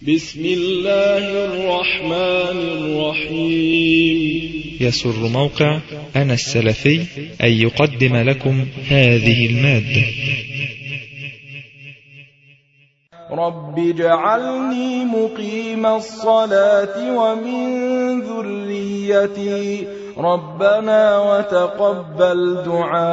بسم الله الرحمن الرحيم يسر موقع أنا السلفي أن يقدم لكم هذه المادة رب اجعلني مقيم الصلاة ومن ذريتي ربنا وتقبل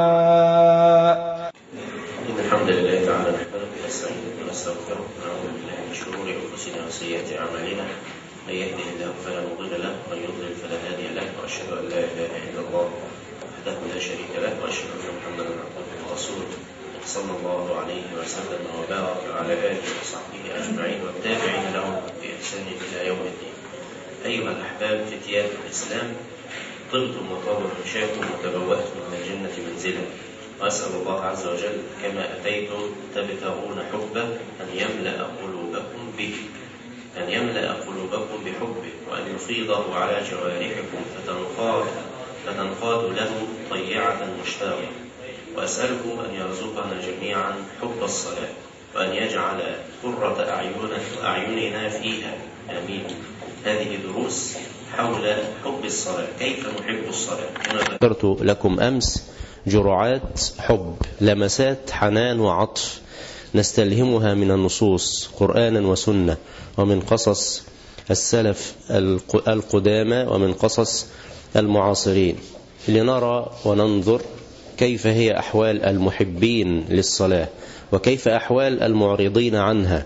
دعاء إن الحمد لله تعالى نحمده ونستعينه ونستغفره ونعوذ بالله من شرور أنفسنا وسيئات أعمالنا من يهده الله فلا مضل له ومن يضلل فلا هادي له وأشهد أن لا إله إلا الله وحده لا شريك له وأشهد أن محمدا عبده ورسوله صلى الله عليه وسلم وبارك على آله وصحبه أجمعين والتابعين لهم بإحسان إلى يوم الدين أيها الأحباب فتيات الإسلام طبتم وطاب مشاكم وتبوأتم من الجنة منزلا وأسأل الله عز وجل كما أتيتم تبتغون حبه أن يملأ قلوبكم به أن يملأ قلوبكم بحبه وأن يفيضه على جوارحكم فتنقاد فتنقاد له طيعة مشتاقة وأسأله أن يرزقنا جميعا حب الصلاة وأن يجعل قرة أعيننا أعيننا فيها آمين هذه دروس حول حب الصلاة كيف نحب الصلاة كما ذكرت لكم أمس جرعات حب لمسات حنان وعطف نستلهمها من النصوص قرآنا وسنة ومن قصص السلف القدامى ومن قصص المعاصرين لنرى وننظر كيف هي أحوال المحبين للصلاة وكيف أحوال المعرضين عنها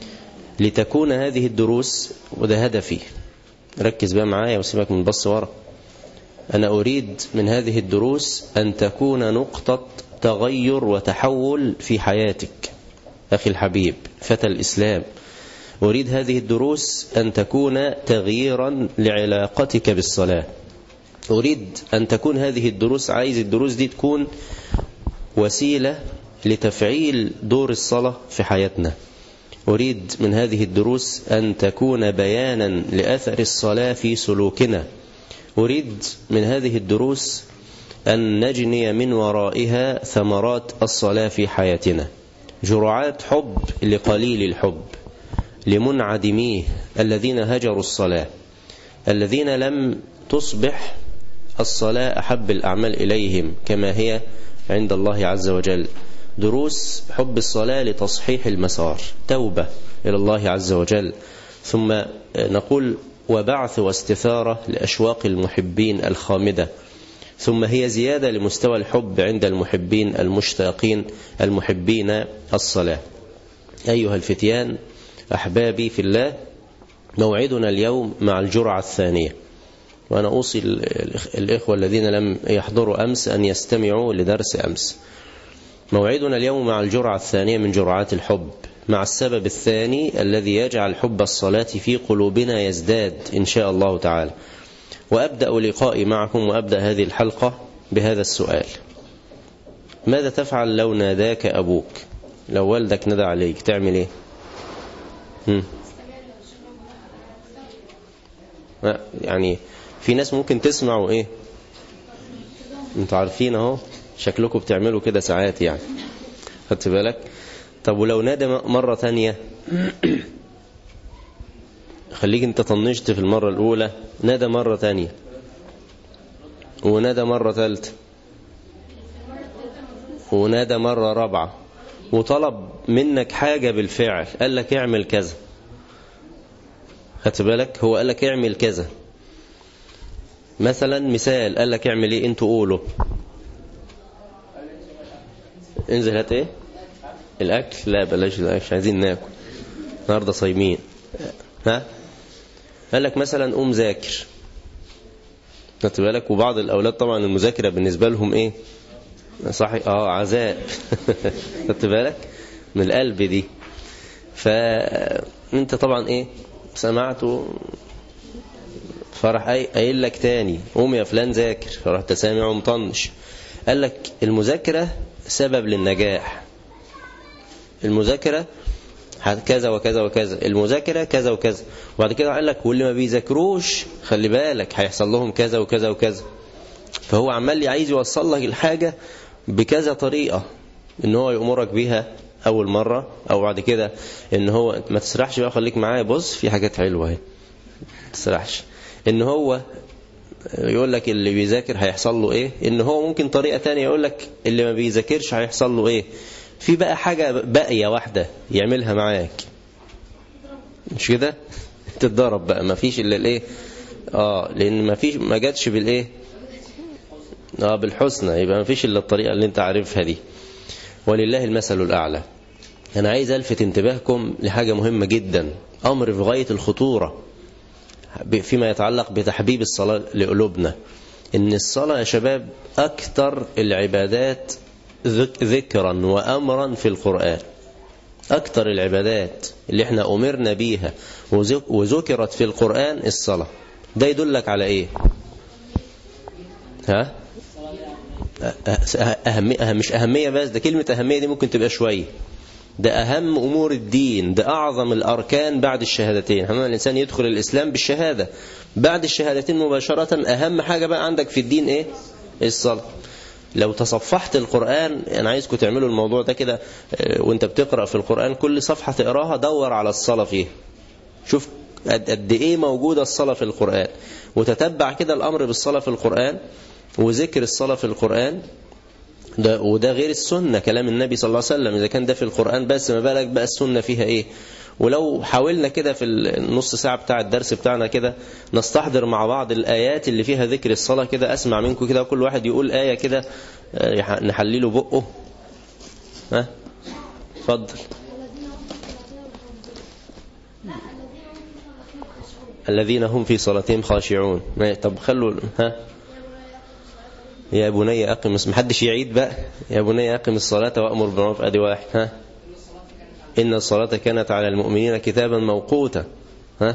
لتكون هذه الدروس وده هدفي ركز بقى معايا وسيبك من بص ورا أنا أريد من هذه الدروس أن تكون نقطة تغير وتحول في حياتك أخي الحبيب فتى الإسلام أريد هذه الدروس أن تكون تغييرا لعلاقتك بالصلاة أريد أن تكون هذه الدروس عايز الدروس دي تكون وسيلة لتفعيل دور الصلاة في حياتنا أريد من هذه الدروس أن تكون بيانا لأثر الصلاة في سلوكنا أريد من هذه الدروس أن نجني من ورائها ثمرات الصلاة في حياتنا جرعات حب لقليل الحب لمنعدميه الذين هجروا الصلاة الذين لم تصبح الصلاة أحب الأعمال إليهم كما هي عند الله عز وجل دروس حب الصلاة لتصحيح المسار توبة إلى الله عز وجل ثم نقول وبعث واستثارة لأشواق المحبين الخامدة ثم هي زيادة لمستوى الحب عند المحبين المشتاقين المحبين الصلاة أيها الفتيان أحبابي في الله موعدنا اليوم مع الجرعة الثانية وأنا أوصي الإخوة الذين لم يحضروا أمس أن يستمعوا لدرس أمس موعدنا اليوم مع الجرعة الثانية من جرعات الحب مع السبب الثاني الذي يجعل حب الصلاة في قلوبنا يزداد إن شاء الله تعالى وأبدأ لقائي معكم وأبدأ هذه الحلقة بهذا السؤال ماذا تفعل لو ناداك أبوك لو والدك ندى عليك تعمل إيه هم؟ يعني في ناس ممكن تسمعوا إيه انتوا عارفين اهو شكلكم بتعملوا كده ساعات يعني خدت بالك طب ولو نادى مرة تانية خليك انت طنشت في المرة الأولى نادى مرة تانية ونادى مرة ثالثة ونادى مرة رابعة وطلب منك حاجة بالفعل قال لك اعمل كذا خدت بالك هو قال لك اعمل كذا مثلا مثال قال لك اعمل ايه انتوا قولوا انزل هات ايه الاكل لا بلاش الاكل مش عايزين ناكل النهارده صايمين ها قال لك مثلا قوم ذاكر خدت بالك وبعض الاولاد طبعا المذاكره بالنسبه لهم ايه صحي اه عذاب خدت بالك من القلب دي فانت طبعا ايه سمعته فراح قايل لك تاني قوم يا فلان ذاكر فرحت سامع ومطنش قال لك المذاكره سبب للنجاح المذاكره كذا وكذا وكذا المذاكرة كذا وكذا وبعد كده قال لك واللي ما بيذاكروش خلي بالك هيحصل لهم كذا وكذا وكذا فهو عمال عايز يوصل لك الحاجة بكذا طريقة ان هو يأمرك بها أول مرة أو بعد كده إن هو ما تسرحش بقى خليك معايا بص في حاجات حلوة اهي ما تسرحش إن هو يقول لك اللي بيذاكر هيحصل له إيه إن هو ممكن طريقة تانية يقول لك اللي ما بيذاكرش هيحصل له إيه في بقى حاجة باقية واحدة يعملها معاك مش كده تتضرب بقى ما فيش إلا الإيه آه لأن ما فيش ما جاتش بالإيه اه بالحسنى يبقى ما فيش الا الطريقه اللي انت عارفها دي ولله المثل الاعلى انا عايز الفت انتباهكم لحاجه مهمه جدا امر في غايه الخطوره فيما يتعلق بتحبيب الصلاه لقلوبنا ان الصلاه يا شباب اكثر العبادات ذكرا وامرا في القران اكثر العبادات اللي احنا امرنا بيها وذكرت في القران الصلاه ده يدلك على ايه ها أهم أهم مش أهمية بس ده كلمة أهمية دي ممكن تبقى شوية ده أهم أمور الدين ده أعظم الأركان بعد الشهادتين حمام الإنسان يدخل الإسلام بالشهادة بعد الشهادتين مباشرة أهم حاجة بقى عندك في الدين إيه الصلاة لو تصفحت القرآن أنا عايزكم تعملوا الموضوع ده كده وانت بتقرأ في القرآن كل صفحة تقراها دور على الصلاة فيها شوف قد إيه موجودة الصلاة في القرآن وتتبع كده الأمر بالصلاة في القرآن وذكر الصلاة في القرآن ده وده غير السنة كلام النبي صلى الله عليه وسلم إذا كان ده في القرآن بس ما بالك بقى السنة فيها إيه ولو حاولنا كده في النص ساعة بتاع الدرس بتاعنا كده نستحضر مع بعض الآيات اللي فيها ذكر الصلاة كده أسمع منكم كده كل واحد يقول آية كده نحلله بقه ها اتفضل الذين هم في صلاتهم خاشعون طب خلوا ها يا بني أقم محدش يعيد بقى يا بني أقم الصلاة وأمر بالمعروف أدي واحد ها إن الصلاة كانت على المؤمنين كتابا موقوتا ها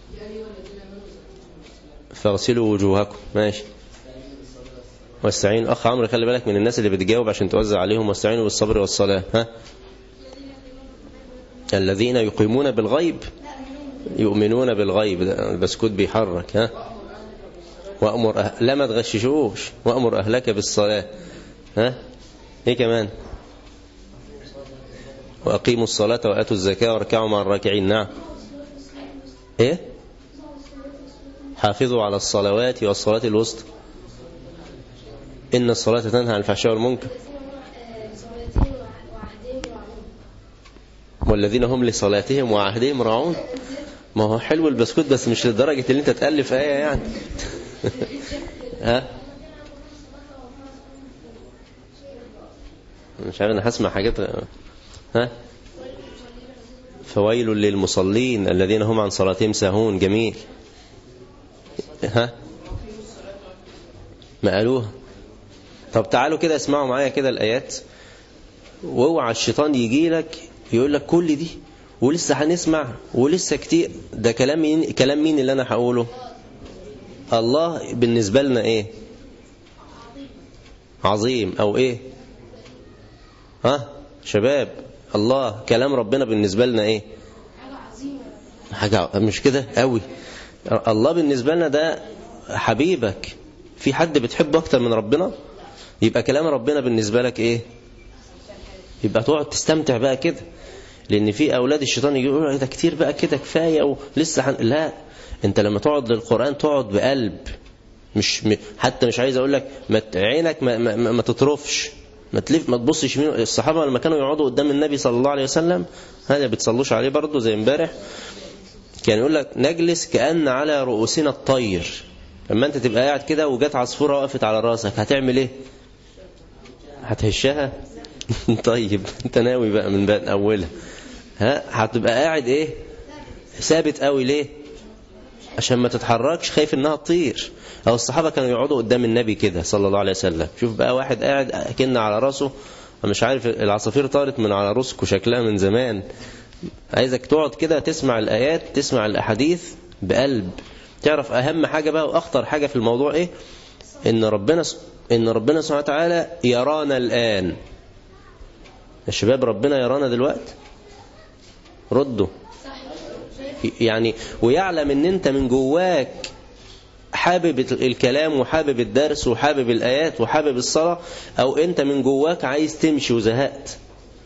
فاغسلوا وجوهكم ماشي واستعين أخ عمرو خلي بالك من الناس اللي بتجاوب عشان توزع عليهم واستعينوا بالصبر والصلاة ها الذين يقيمون بالغيب يؤمنون بالغيب ده البسكوت بيحرك ها وأمر أه... لا ما تغششوش وأمر أهلك بالصلاة ها إيه كمان وأقيموا الصلاة وآتوا الزكاة واركعوا مع الراكعين نعم إيه حافظوا على الصلوات والصلاة الوسطى إن الصلاة تنهى عن الفحشاء والمنكر والذين هم لصلاتهم وعهدهم راعون ما هو حلو البسكوت بس مش لدرجة اللي انت تألف آية يعني ها مش عارف انا هسمع حاجات ها فويل للمصلين الذين هم عن صلاتهم ساهون جميل ها ما قالوها طب تعالوا كده اسمعوا معايا كده الآيات واوعى الشيطان يجي لك يقول لك كل دي ولسه هنسمع ولسه كتير ده كلام مين كلام مين اللي انا هقوله الله بالنسبة لنا ايه عظيم او ايه ها شباب الله كلام ربنا بالنسبة لنا ايه حاجة مش كده قوي الله بالنسبة لنا ده حبيبك في حد بتحبه اكتر من ربنا يبقى كلام ربنا بالنسبة لك ايه يبقى تقعد تستمتع بقى كده لان في اولاد الشيطان يقولوا ده كتير بقى كده كفايه ولسه حن... لا انت لما تقعد للقران تقعد بقلب مش م... حتى مش عايز اقول لك ما عينك ما, ما, ما تطرفش ما تلف ما تبصش مين الصحابه لما كانوا يقعدوا قدام النبي صلى الله عليه وسلم هذا بتصلوش عليه برضه زي امبارح كان يقول لك نجلس كأن على رؤوسنا الطير لما انت تبقى قاعد كده وجت عصفوره وقفت على راسك هتعمل ايه هتهشها طيب انت ناوي بقى من بقى اولها ها هتبقى قاعد ايه ثابت قوي ليه عشان ما تتحركش خايف انها تطير او الصحابه كانوا يقعدوا قدام النبي كده صلى الله عليه وسلم شوف بقى واحد قاعد كن على راسه مش عارف العصافير طارت من على راسك وشكلها من زمان عايزك تقعد كده تسمع الايات تسمع الاحاديث بقلب تعرف اهم حاجه بقى واخطر حاجه في الموضوع ايه ان ربنا ان ربنا سبحانه وتعالى يرانا الان الشباب ربنا يرانا دلوقتي ردوا يعني ويعلم ان انت من جواك حابب الكلام وحابب الدرس وحابب الآيات وحابب الصلاة أو أنت من جواك عايز تمشي وزهقت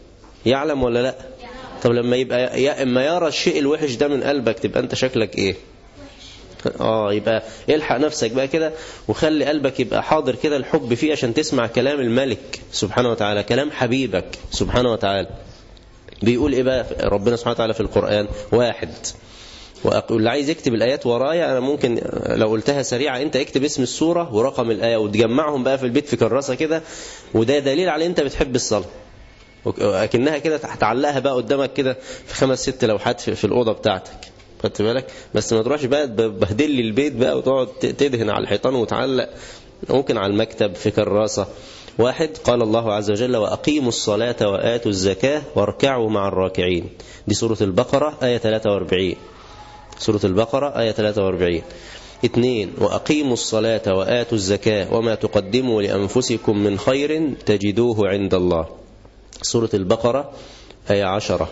يعلم ولا لا طب لما يبقى يا اما يرى الشيء الوحش ده من قلبك تبقى انت شكلك ايه اه يبقى الحق نفسك بقى كده وخلي قلبك يبقى حاضر كده الحب فيه عشان تسمع كلام الملك سبحانه وتعالى كلام حبيبك سبحانه وتعالى بيقول ايه بقى ربنا سبحانه وتعالى في القرآن واحد واللي عايز يكتب الآيات ورايا أنا ممكن لو قلتها سريعة أنت اكتب اسم السورة ورقم الآية وتجمعهم بقى في البيت في كراسة كده وده دليل على أنت بتحب الصلاة أكنها كده هتعلقها بقى قدامك كده في خمس ست لوحات في, في الأوضة بتاعتك خدت بالك بس ما تروحش بقى تبهدل لي البيت بقى وتقعد تدهن على الحيطان وتعلق ممكن على المكتب في كراسة واحد قال الله عز وجل وأقيموا الصلاة وآتوا الزكاة واركعوا مع الراكعين دي سورة البقرة آية 43 سورة البقرة آية 43 اثنين وأقيموا الصلاة وآتوا الزكاة وما تقدموا لأنفسكم من خير تجدوه عند الله سورة البقرة آية عشرة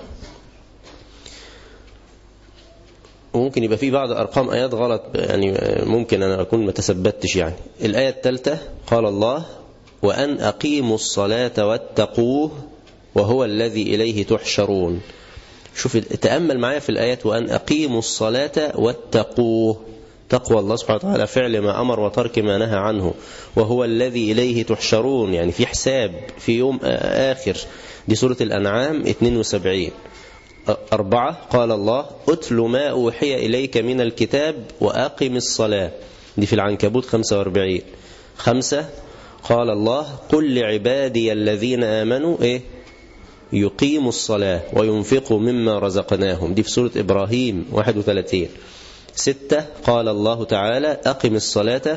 وممكن يبقى في بعض أرقام آيات غلط يعني ممكن أنا أكون ما تثبتش يعني الآية الثالثة قال الله وأن أقيموا الصلاة واتقوه وهو الذي إليه تحشرون شوف تأمل معايا في الآيات وأن أقيموا الصلاة واتقوه تقوى الله سبحانه وتعالى فعل ما أمر وترك ما نهى عنه وهو الذي إليه تحشرون يعني في حساب في يوم آخر دي سورة الأنعام 72 أربعة قال الله أتل ما أوحي إليك من الكتاب وأقم الصلاة دي في العنكبوت 45 خمسة قال الله قل لعبادي الذين آمنوا إيه يقيموا الصلاة وينفقوا مما رزقناهم دي في سورة إبراهيم 31 ستة قال الله تعالى أقم الصلاة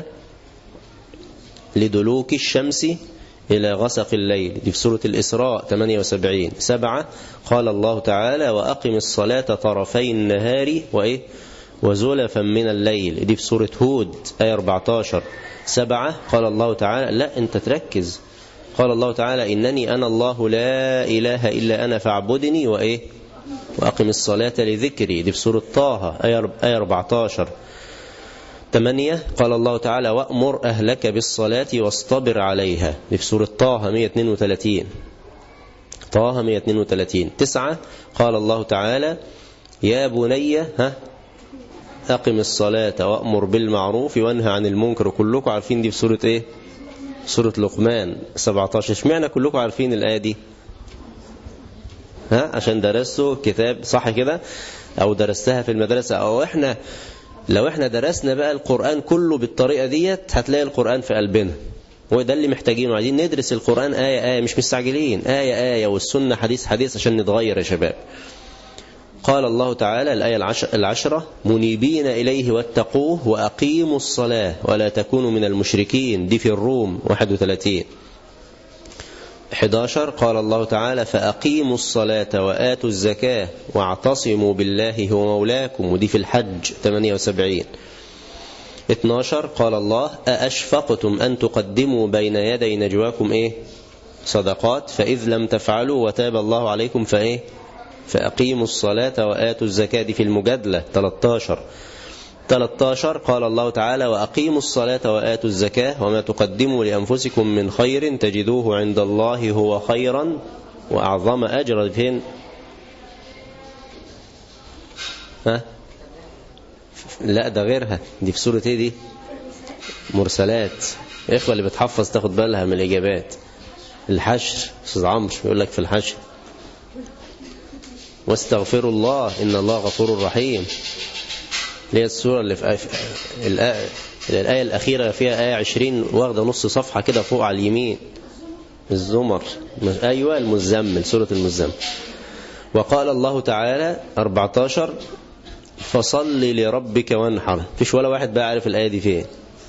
لدلوك الشمس إلى غسق الليل دي في سورة الإسراء 78 سبعة قال الله تعالى وأقم الصلاة طرفي النهار وإيه وزلفا من الليل دي في سورة هود آية 14 سبعة قال الله تعالى لا أنت تركز قال الله تعالى إنني أنا الله لا إله إلا أنا فاعبدني وإيه وأقم الصلاة لذكري دي في سورة طه آية 14 ثمانية قال الله تعالى وأمر أهلك بالصلاة واصطبر عليها دي في سورة طه 132 طه 132 تسعة قال الله تعالى يا بني ها أقم الصلاة وأمر بالمعروف وانهى عن المنكر كلكم عارفين دي في سورة إيه سورة لقمان 17 اشمعنى كلكم عارفين الآية دي ها عشان درستوا كتاب صح كده أو درستها في المدرسة أو إحنا لو إحنا درسنا بقى القرآن كله بالطريقة ديت هتلاقي القرآن في قلبنا وده اللي محتاجينه عايزين ندرس القرآن آية آية مش مستعجلين آية آية والسنة حديث حديث عشان نتغير يا شباب قال الله تعالى الآية العشرة منيبين إليه واتقوه وأقيموا الصلاة ولا تكونوا من المشركين دي في الروم 31 11 قال الله تعالى فأقيموا الصلاة وآتوا الزكاة واعتصموا بالله هو مولاكم ودي في الحج 78 12 قال الله أأشفقتم أن تقدموا بين يدي نجواكم إيه صدقات فإذ لم تفعلوا وتاب الله عليكم فإيه فأقيموا الصلاة وآتوا الزكاة دي في المجادلة 13 13 قال الله تعالى وأقيموا الصلاة وآتوا الزكاة وما تقدموا لأنفسكم من خير تجدوه عند الله هو خيرا وأعظم أجرا فين ها لا ده غيرها دي في سورة ايه دي مرسلات إخوة اللي بتحفظ تاخد بالها من الإجابات الحشر أستاذ عمرو يقول لك في الحشر واستغفروا الله إن الله غفور رحيم اللي هي السورة اللي في الآية, الآية الأخيرة فيها آية 20 واخدة نص صفحة كده فوق على اليمين الزمر أيوة المزمل سورة المزمل وقال الله تعالى 14 فصل لربك وانحر فيش ولا واحد بقى عارف الآية دي فين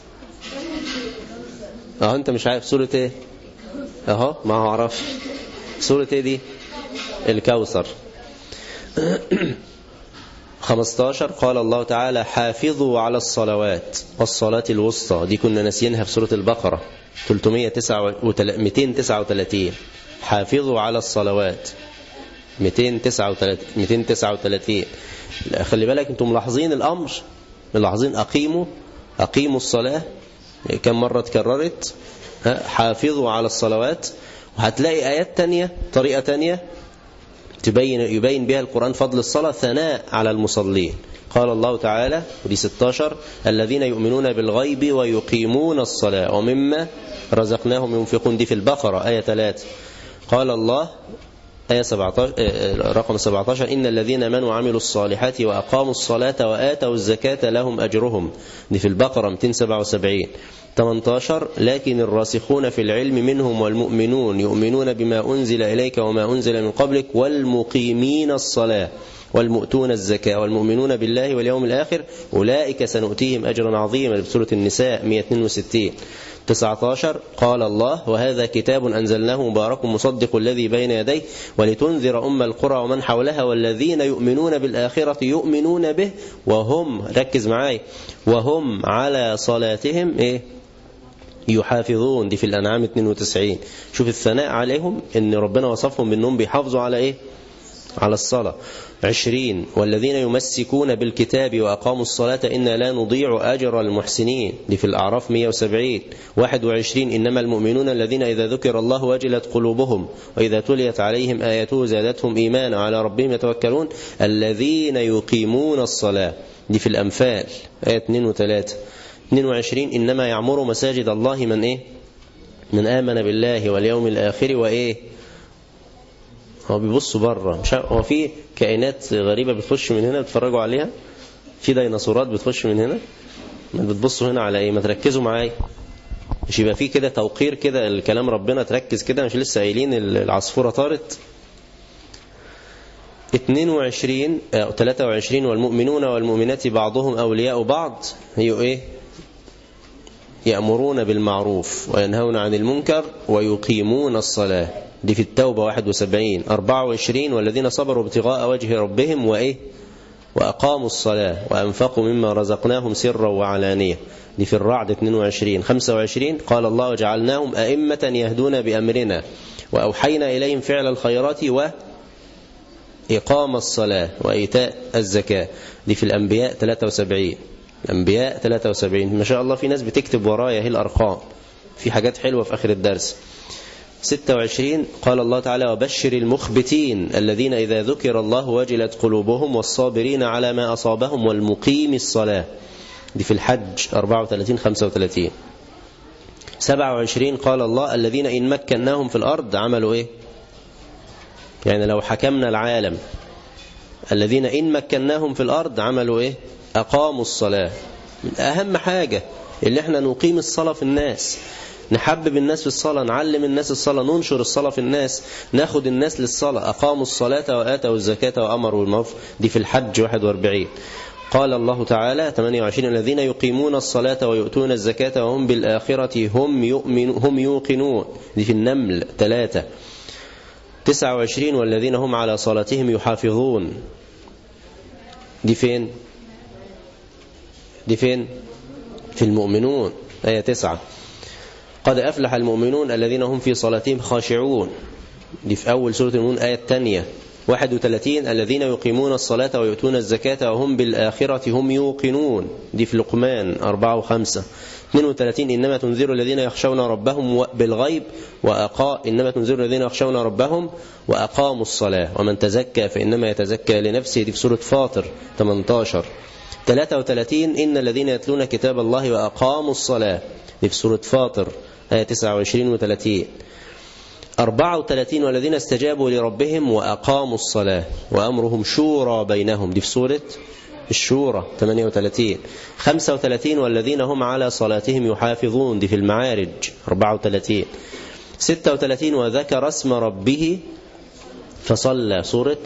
اهو انت مش عارف سورة ايه اهو ما هو عرفش سورة ايه دي الكوثر 15 قال الله تعالى حافظوا على الصلوات والصلاة الوسطى دي كنا ناسينها في سورة البقرة 239 حافظوا على الصلوات 239 239 خلي بالك انتم ملاحظين الأمر ملاحظين أقيموا أقيموا الصلاة كم مرة تكررت حافظوا على الصلوات وهتلاقي آيات تانية طريقة تانية تبين يبين بها القرآن فضل الصلاة ثناء على المصلين قال الله تعالى ودي 16 الذين يؤمنون بالغيب ويقيمون الصلاة ومما رزقناهم ينفقون دي في البقرة آية 3 قال الله آية 17 رقم 17 إن الذين آمنوا وعملوا الصالحات وأقاموا الصلاة وآتوا الزكاة لهم أجرهم دي في البقرة 277 18 لكن الراسخون في العلم منهم والمؤمنون يؤمنون بما أنزل إليك وما أنزل من قبلك والمقيمين الصلاة والمؤتون الزكاة والمؤمنون بالله واليوم الآخر أولئك سنؤتيهم أجرا عظيما في سورة النساء 162 19 قال الله وهذا كتاب أنزلناه مبارك مصدق الذي بين يديه ولتنذر أم القرى ومن حولها والذين يؤمنون بالآخرة يؤمنون به وهم ركز معاي وهم على صلاتهم إيه يحافظون دي في الأنعام 92 شوف الثناء عليهم ان ربنا وصفهم بأنهم بيحافظوا على إيه على الصلاة عشرين والذين يمسكون بالكتاب وأقاموا الصلاة إنا لا نضيع أجر المحسنين دي في الأعراف 170 21 إنما المؤمنون الذين إذا ذكر الله وجلت قلوبهم وإذا تليت عليهم آياته زادتهم إيمانا على ربهم يتوكلون الذين يقيمون الصلاة دي في الأنفال آية 2 و 3 22 إنما يعمر مساجد الله من إيه من آمن بالله واليوم الآخر وإيه هو بيبصوا بره مش هو في كائنات غريبة بتخش من هنا بتتفرجوا عليها في ديناصورات بتخش من هنا ما بتبصوا هنا على ايه ما تركزوا معايا مش يبقى في كده توقير كده الكلام ربنا تركز كده مش لسه قايلين العصفورة طارت 22 أو 23 والمؤمنون والمؤمنات بعضهم أولياء بعض هي ايه يأمرون بالمعروف وينهون عن المنكر ويقيمون الصلاة دي في التوبة 71 24 والذين صبروا ابتغاء وجه ربهم وإيه وأقاموا الصلاة وأنفقوا مما رزقناهم سرا وعلانية دي في الرعد 22 25 قال الله وجعلناهم أئمة يهدون بأمرنا وأوحينا إليهم فعل الخيرات وإقام الصلاة وإيتاء الزكاة دي في الأنبياء 73 الأنبياء 73 ما شاء الله في ناس بتكتب ورايا هي الأرقام في حاجات حلوة في آخر الدرس 26 قال الله تعالى وبشر المخبتين الذين إذا ذكر الله وجلت قلوبهم والصابرين على ما أصابهم والمقيم الصلاة دي في الحج 34 35 27 قال الله الذين إن مكناهم في الأرض عملوا إيه يعني لو حكمنا العالم الذين إن مكناهم في الأرض عملوا إيه أقاموا الصلاة أهم حاجة اللي احنا نقيم الصلاة في الناس نحبب الناس في الصلاة نعلم الناس الصلاة ننشر الصلاة في الناس ناخد الناس للصلاة أقاموا الصلاة وآتوا الزكاة وأمروا بالمعروف دي في الحج 41 قال الله تعالى 28 الذين يقيمون الصلاة ويؤتون الزكاة وهم بالآخرة هم يؤمن هم يوقنون دي في النمل 3 29 والذين هم على صلاتهم يحافظون دي فين دي فين في المؤمنون آية 9 قد أفلح المؤمنون الذين هم في صلاتهم خاشعون دي في أول سورة المؤمنون آية الثانية 31 الذين يقيمون الصلاة ويؤتون الزكاة وهم بالآخرة هم يوقنون دي في لقمان 4 و5 32 إنما تنذر الذين يخشون ربهم بالغيب وأقا إنما تنذر الذين يخشون ربهم وأقاموا الصلاة ومن تزكى فإنما يتزكى لنفسه دي في سورة فاطر 18 33 إن الذين يتلون كتاب الله وأقاموا الصلاة دي في سورة فاطر آية 29 و 30 34 والذين استجابوا لربهم وأقاموا الصلاة وأمرهم شورى بينهم دي في سورة الشورى 38 35 والذين هم على صلاتهم يحافظون دي في المعارج 34 36 وذكر اسم ربه فصلى سورة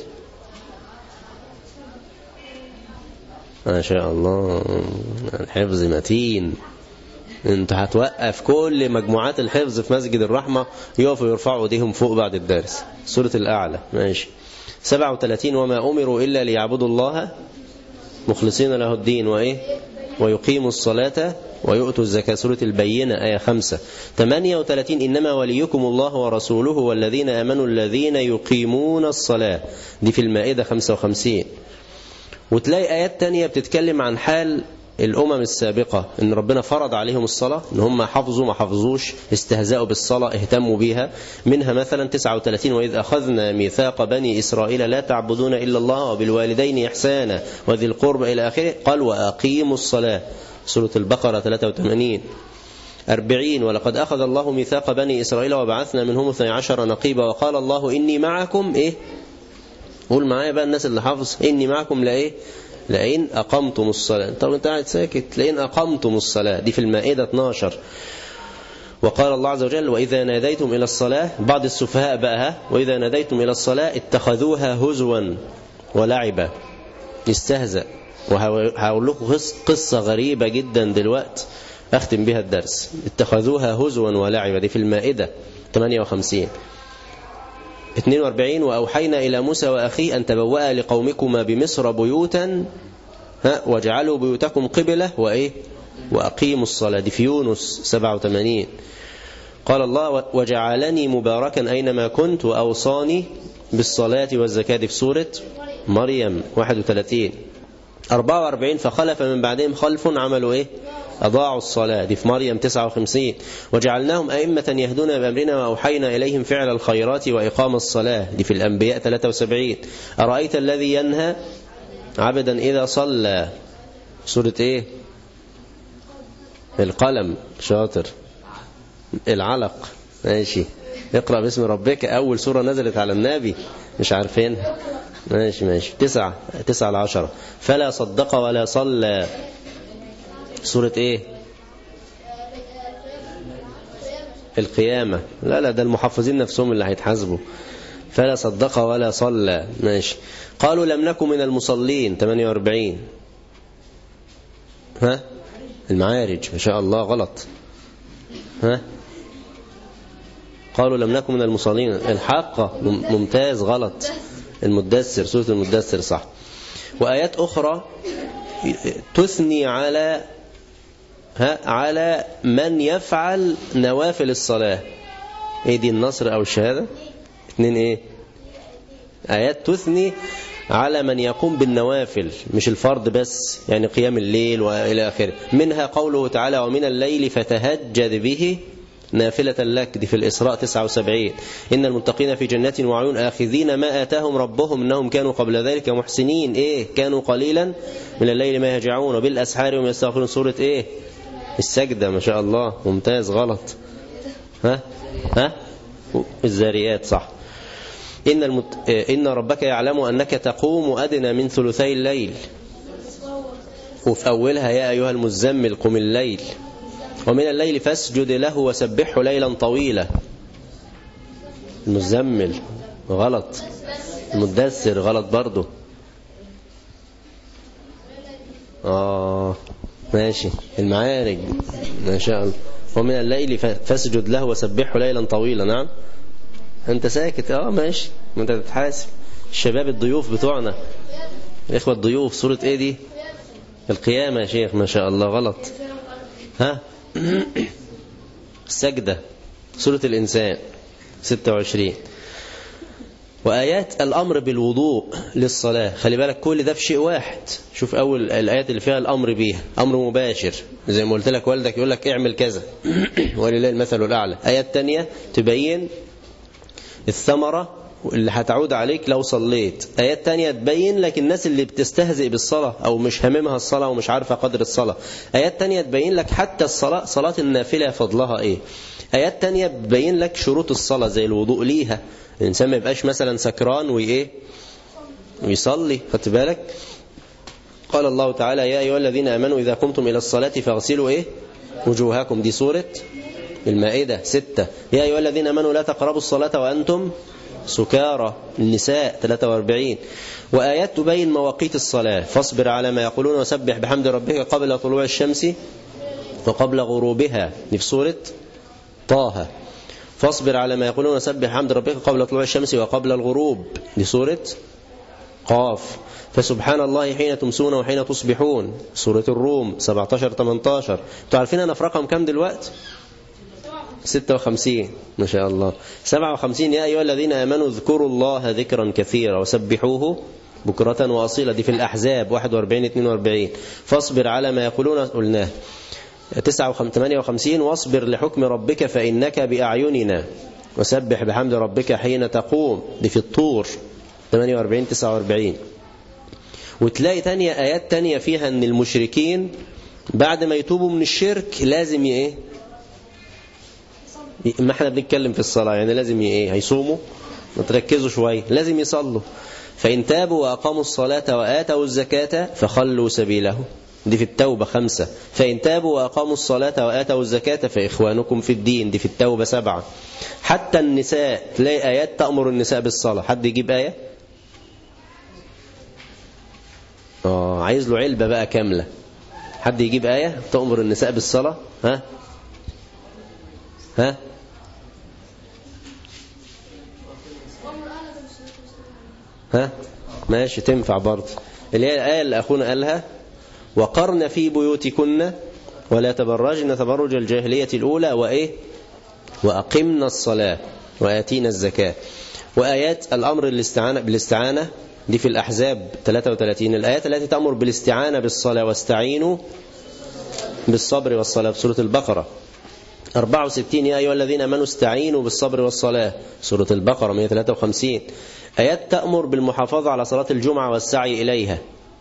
ما شاء الله الحفظ متين انت هتوقف كل مجموعات الحفظ في مسجد الرحمة يقفوا يرفعوا ايديهم فوق بعد الدرس سورة الأعلى ماشي 37 وما أمروا إلا ليعبدوا الله مخلصين له الدين وإيه ويقيموا الصلاة ويؤتوا الزكاة سورة البينة آية 5 38 إنما وليكم الله ورسوله والذين آمنوا الذين يقيمون الصلاة دي في المائدة 55 وتلاقي آيات تانية بتتكلم عن حال الأمم السابقة إن ربنا فرض عليهم الصلاة إن هم حفظوا ما حفظوش استهزأوا بالصلاة اهتموا بيها منها مثلا 39 وإذ أخذنا ميثاق بني إسرائيل لا تعبدون إلا الله وبالوالدين إحسانا وذي القرب إلى آخره قال وأقيموا الصلاة سورة البقرة 83 أربعين ولقد أخذ الله ميثاق بني إسرائيل وبعثنا منهم اثني عشر نقيبا وقال الله إني معكم إيه قول معايا بقى الناس اللي حافظ إني معكم لإيه لئن أقمتم الصلاة طب أنت قاعد ساكت لئن أقمتم الصلاة دي في المائدة 12 وقال الله عز وجل وإذا ناديتم إلى الصلاة بعض السفهاء بقى وإذا ناديتم إلى الصلاة اتخذوها هزوا ولعبا يستهزأ وهقول لكم قصة غريبة جدا دلوقتي أختم بها الدرس اتخذوها هزوا ولعبا دي في المائدة 58 42 وأوحينا إلى موسى وأخيه أن تبوأ لقومكما بمصر بيوتا ها واجعلوا بيوتكم قبلة وإيه وأقيموا الصلاة دي في يونس 87 قال الله وجعلني مباركا أينما كنت وأوصاني بالصلاة والزكاة في سورة مريم 31 44 فخلف من بعدهم خلف عملوا إيه أضاعوا الصلاة دي في مريم 59 وجعلناهم أئمة يهدون بأمرنا وأوحينا إليهم فعل الخيرات وإقام الصلاة دي في الأنبياء 73 أرأيت الذي ينهى عبدا إذا صلى سورة إيه القلم شاطر العلق ماشي اقرأ باسم ربك أول سورة نزلت على النبي مش عارفينها ماشي ماشي تسعة تسعة العشرة فلا صدق ولا صلى سورة ايه القيامة لا لا ده المحفظين نفسهم اللي هيتحاسبوا فلا صدق ولا صلى ماشي قالوا لم نكن من المصلين 48 ها المعارج ما شاء الله غلط ها قالوا لم نكن من المصلين الحاقة ممتاز غلط المدثر سورة المدثر صح وآيات أخرى تثني على ها على من يفعل نوافل الصلاة ايه دي النصر او الشهادة اتنين ايه آيات تثني على من يقوم بالنوافل مش الفرض بس يعني قيام الليل وإلى آخره منها قوله تعالى ومن الليل فتهجد به نافلة لك دي في الإسراء 79 إن المتقين في جنات وعيون آخذين ما آتاهم ربهم إنهم كانوا قبل ذلك محسنين إيه كانوا قليلا من الليل ما يهجعون وبالأسحار هم يستغفرون سورة إيه السجدة ما شاء الله ممتاز غلط ها ها الزاريات صح إن, المت... إن ربك يعلم أنك تقوم أدنى من ثلثي الليل وفي أولها يا أيها المزمل قم الليل ومن الليل فاسجد له وسبحه ليلا طويلا المزمل غلط المدثر غلط برضه آه ماشي المعارج ما شاء الله ومن الليل فاسجد له وسبحه ليلا طويلا نعم انت ساكت اه ماشي ما انت تتحاسب الشباب الضيوف بتوعنا الاخوه الضيوف سوره ايه دي القيامه يا شيخ ما شاء الله غلط ها السجده سوره الانسان 26 وآيات الأمر بالوضوء للصلاة خلي بالك كل ده في شيء واحد شوف أول الآيات اللي فيها الأمر بيها أمر مباشر زي ما قلت لك والدك يقول لك اعمل كذا ولله المثل الأعلى آيات تانية تبين الثمرة اللي هتعود عليك لو صليت آيات تانية تبين لك الناس اللي بتستهزئ بالصلاة أو مش هممها الصلاة ومش عارفة قدر الصلاة آيات تانية تبين لك حتى الصلاة صلاة النافلة فضلها إيه آيات تانية تبين لك شروط الصلاة زي الوضوء ليها الإنسان ما يبقاش مثلا سكران وإيه ويصلي خدت بالك قال الله تعالى يا أيها الذين آمنوا إذا قمتم إلى الصلاة فاغسلوا إيه وجوهكم دي سورة المائدة ستة يا أيها الذين آمنوا لا تقربوا الصلاة وأنتم سكارى النساء 43 وآيات تبين مواقيت الصلاة فاصبر على ما يقولون وسبح بحمد ربك قبل طلوع الشمس وقبل غروبها دي في سورة طه فاصبر على ما يقولون وسبح حمد ربك قبل طلوع الشمس وقبل الغروب دي سورة قاف فسبحان الله حين تمسون وحين تصبحون سورة الروم 17 18 انتوا عارفين انا في رقم كام دلوقتي 56 ما شاء الله 57 يا أيها الذين آمنوا اذكروا الله ذكرا كثيرا وسبحوه بكرة وأصيلة دي في الأحزاب 41 42 فاصبر على ما يقولون قلناه 58 واصبر لحكم ربك فإنك بأعيننا وسبح بحمد ربك حين تقوم دي في الطور 48 49 وتلاقي تانية آيات تانية فيها أن المشركين بعد ما يتوبوا من الشرك لازم ايه ما احنا بنتكلم في الصلاة يعني لازم ايه هيصوموا تركزوا شوية لازم يصلوا فإن تابوا وأقاموا الصلاة وآتوا الزكاة فخلوا سبيله دي في التوبة خمسة فإن تابوا وأقاموا الصلاة وآتوا الزكاة فإخوانكم في الدين دي في التوبة سبعة حتى النساء تلاقي آيات تأمر النساء بالصلاة حد يجيب آية آه عايز له علبة بقى كاملة حد يجيب آية تأمر النساء بالصلاة ها ها ها ماشي تنفع برضه اللي هي الآية اللي أخونا قالها وقرن في بيوتكن ولا تبرجن تبرج الجاهلية الأولى وإيه وأقمنا الصلاة وآتينا الزكاة وآيات الأمر الاستعانة بالاستعانة دي في الأحزاب 33 الآيات التي تأمر بالاستعانة بالصلاة واستعينوا بالصبر والصلاة في سورة البقرة 64 يا أيها الذين أمنوا استعينوا بالصبر والصلاة سورة البقرة 153 آيات تأمر بالمحافظة على صلاة الجمعة والسعي إليها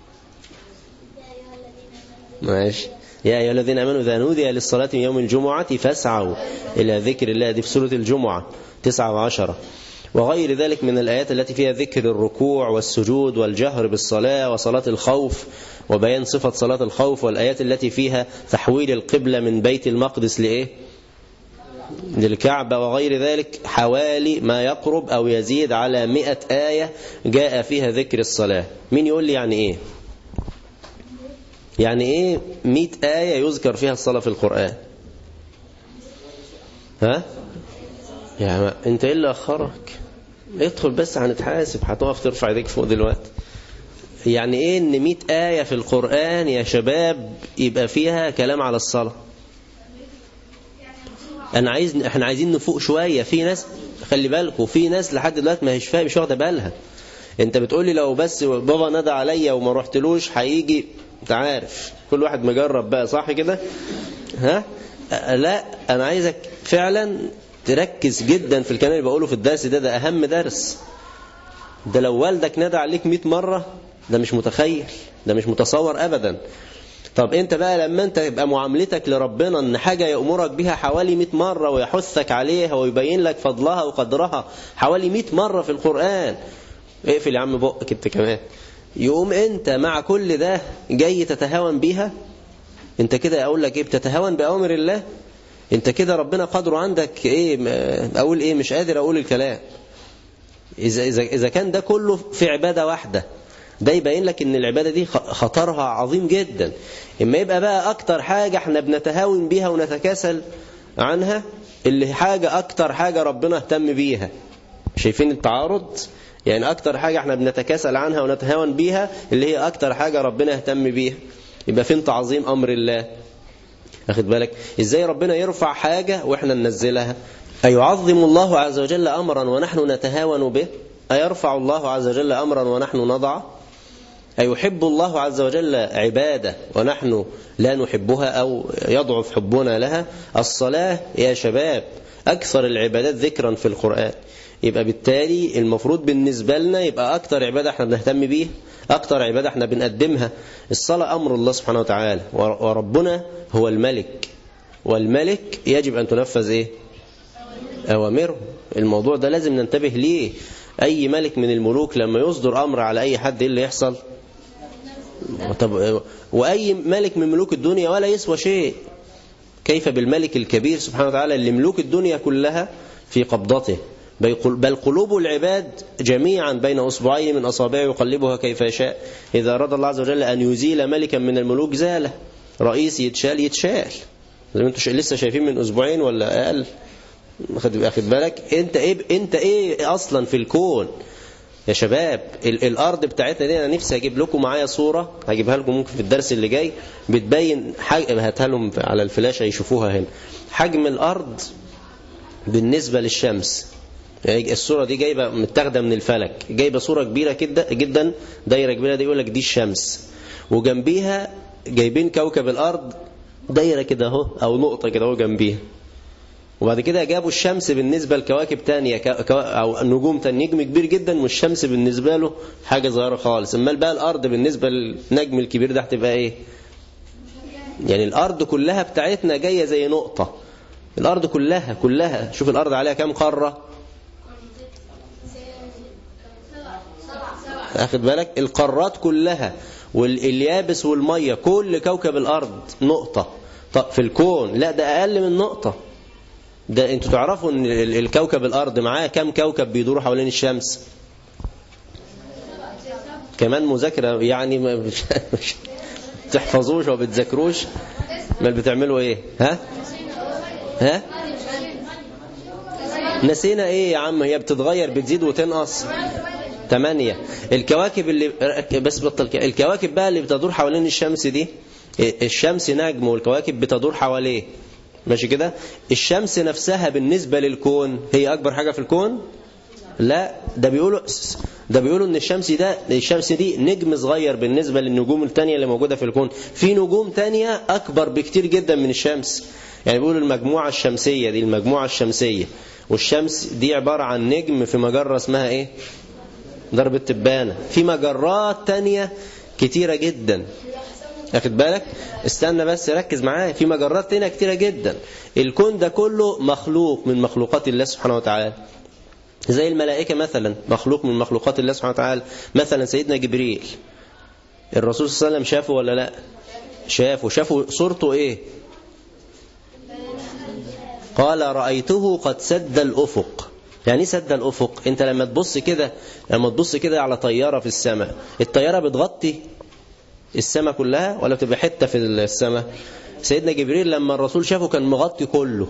ماشي يا أيها الذين أمنوا إذا نودي للصلاة من يوم الجمعة فاسعوا إلى ذكر الله دي في سورة الجمعة 9 وعشرة وغير ذلك من الآيات التي فيها ذكر الركوع والسجود والجهر بالصلاة وصلاة الخوف وبيان صفة صلاة الخوف والآيات التي فيها تحويل القبلة من بيت المقدس لإيه للكعبة وغير ذلك حوالي ما يقرب أو يزيد على مئة آية جاء فيها ذكر الصلاة مين يقول لي يعني إيه يعني إيه مئة آية يذكر فيها الصلاة في القرآن ها يعني انت ايه اللي اخرك ادخل بس هنتحاسب هتقف ترفع ايديك فوق دلوقتي يعني ايه ان 100 آية في القرآن يا شباب يبقى فيها كلام على الصلاة انا عايز احنا عايزين نفوق شوية في ناس خلي بالكم في ناس لحد دلوقتي ما هيش فاهم مش واخده بالها انت بتقول لي لو بس بابا نادى عليا وما رحتلوش هيجي انت عارف كل واحد مجرب بقى صح كده ها لا انا عايزك فعلا تركز جدا في الكلام اللي بقوله في الدرس ده ده أهم درس ده لو والدك نادى عليك 100 مرة ده مش متخيل ده مش متصور أبدا طب انت بقى لما انت يبقى معاملتك لربنا ان حاجة يأمرك بها حوالي 100 مرة ويحثك عليها ويبين لك فضلها وقدرها حوالي 100 مرة في القرآن اقفل يا عم بقك انت كمان يقوم انت مع كل ده جاي تتهاون بيها انت كده اقول لك ايه بتتهاون بأوامر الله انت كده ربنا قدره عندك ايه اقول ايه مش قادر اقول الكلام اذا اذا اذا كان ده كله في عباده واحده ده يبين لك ان العباده دي خطرها عظيم جدا اما يبقى بقى اكتر حاجه احنا بنتهاون بيها ونتكاسل عنها اللي حاجه اكتر حاجه ربنا اهتم بيها شايفين التعارض يعني اكتر حاجه احنا بنتكاسل عنها ونتهاون بيها اللي هي اكتر حاجه ربنا اهتم بيها يبقى فين تعظيم امر الله أخذ بالك إزاي ربنا يرفع حاجة وإحنا ننزلها أيعظم الله عز وجل أمرا ونحن نتهاون به أيرفع الله عز وجل أمرا ونحن نضع أيحب الله عز وجل عبادة ونحن لا نحبها أو يضعف حبنا لها الصلاة يا شباب أكثر العبادات ذكرا في القرآن يبقى بالتالي المفروض بالنسبة لنا يبقى أكثر عبادة احنا بنهتم بيه أكثر عبادة احنا بنقدمها الصلاة أمر الله سبحانه وتعالى وربنا هو الملك والملك يجب أن تنفذ إيه أوامره الموضوع ده لازم ننتبه ليه أي ملك من الملوك لما يصدر أمر على أي حد إيه اللي يحصل طب وأي ملك من ملوك الدنيا ولا يسوى شيء كيف بالملك الكبير سبحانه وتعالى اللي ملوك الدنيا كلها في قبضته بل قلوب العباد جميعا بين أصبعين من أصابعه يقلبها كيف يشاء إذا أراد الله عز وجل أن يزيل ملكا من الملوك زاله رئيس يتشال يتشال زي ما انتم لسه شايفين من أسبوعين ولا أقل أخد بالك أنت إيه, أنت إيه أصلا في الكون يا شباب الأرض بتاعتنا دي أنا نفسي أجيب لكم معايا صورة هجيبها لكم ممكن في الدرس اللي جاي بتبين هاتها لهم على الفلاشة يشوفوها هنا حجم الأرض بالنسبة للشمس يعني الصورة دي جايبة متاخدة من الفلك جايبة صورة كبيرة كده جدا دايرة كبيرة دي يقول لك دي الشمس وجنبيها جايبين كوكب الأرض دايرة كده اهو أو نقطة كده اهو جنبيها وبعد كده جابوا الشمس بالنسبة لكواكب تانية كو... أو نجوم تانية نجم كبير جدا والشمس بالنسبة له حاجة صغيرة خالص أما بقى الأرض بالنسبة للنجم الكبير ده هتبقى إيه يعني الأرض كلها بتاعتنا جاية زي نقطة الأرض كلها كلها شوف الأرض عليها كام قارة أخد بالك القارات كلها واليابس والمية كل كوكب الأرض نقطة طب في الكون لا ده أقل من نقطة ده انتوا تعرفوا ان الكوكب الأرض معاه كام كوكب بيدوروا حوالين الشمس كمان مذاكرة يعني ما مش مش تحفظوش وما بتذاكروش ما بتعملوا ايه ها ها نسينا ايه يا عم هي بتتغير بتزيد وتنقص ثمانية الكواكب اللي بس بطل الكواكب بقى اللي بتدور حوالين الشمس دي الشمس نجم والكواكب بتدور حواليه ماشي كده الشمس نفسها بالنسبة للكون هي أكبر حاجة في الكون لا ده بيقولوا ده بيقولوا ان الشمس ده الشمس دي نجم صغير بالنسبة للنجوم التانية اللي موجودة في الكون في نجوم تانية أكبر بكتير جدا من الشمس يعني بيقولوا المجموعة الشمسية دي المجموعة الشمسية والشمس دي عبارة عن نجم في مجرة اسمها ايه ضرب التبانة في مجرات تانية كتيرة جدا اخد بالك استنى بس ركز معايا في مجرات تانية كتيرة جدا الكون ده كله مخلوق من مخلوقات الله سبحانه وتعالى زي الملائكة مثلا مخلوق من مخلوقات الله سبحانه وتعالى مثلا سيدنا جبريل الرسول صلى الله عليه وسلم شافه ولا لا شافه شافه صورته ايه قال رأيته قد سد الأفق يعني سد الأفق انت لما تبص كده لما تبص كده على طيارة في السماء الطيارة بتغطي السماء كلها ولا بتبقى حتة في السماء سيدنا جبريل لما الرسول شافه كان مغطي كله